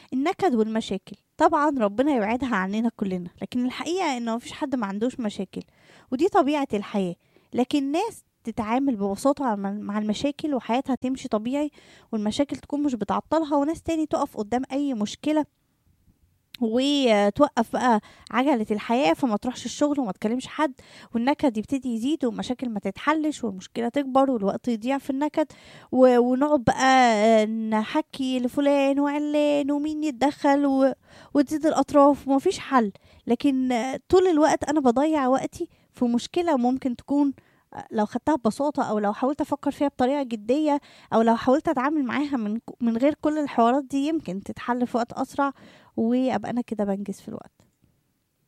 النكد والمشاكل طبعا ربنا يبعدها عننا كلنا لكن الحقيقة انه مفيش حد ما عندوش مشاكل ودي طبيعة الحياة لكن ناس تتعامل ببساطة مع- مع المشاكل وحياتها تمشي طبيعي والمشاكل تكون مش بتعطلها وناس تاني تقف قدام أي مشكلة وتوقف بقى عجلة الحياة فما تروحش الشغل وما تكلمش حد والنكد يبتدي يزيد والمشاكل ما تتحلش والمشكلة تكبر والوقت يضيع في النكد و- ونقعد بقى آه، نحكي لفلان وعلان ومين يتدخل و... وتزيد الأطراف ومفيش حل لكن آه، طول الوقت أنا بضيع وقتي في مشكلة ممكن تكون آه، لو خدتها ببساطة أو لو حاولت أفكر فيها بطريقة جدية أو لو حاولت أتعامل معاها من من غير كل الحوارات دي يمكن تتحل في وقت أسرع وأبقى أنا كده بنجز في الوقت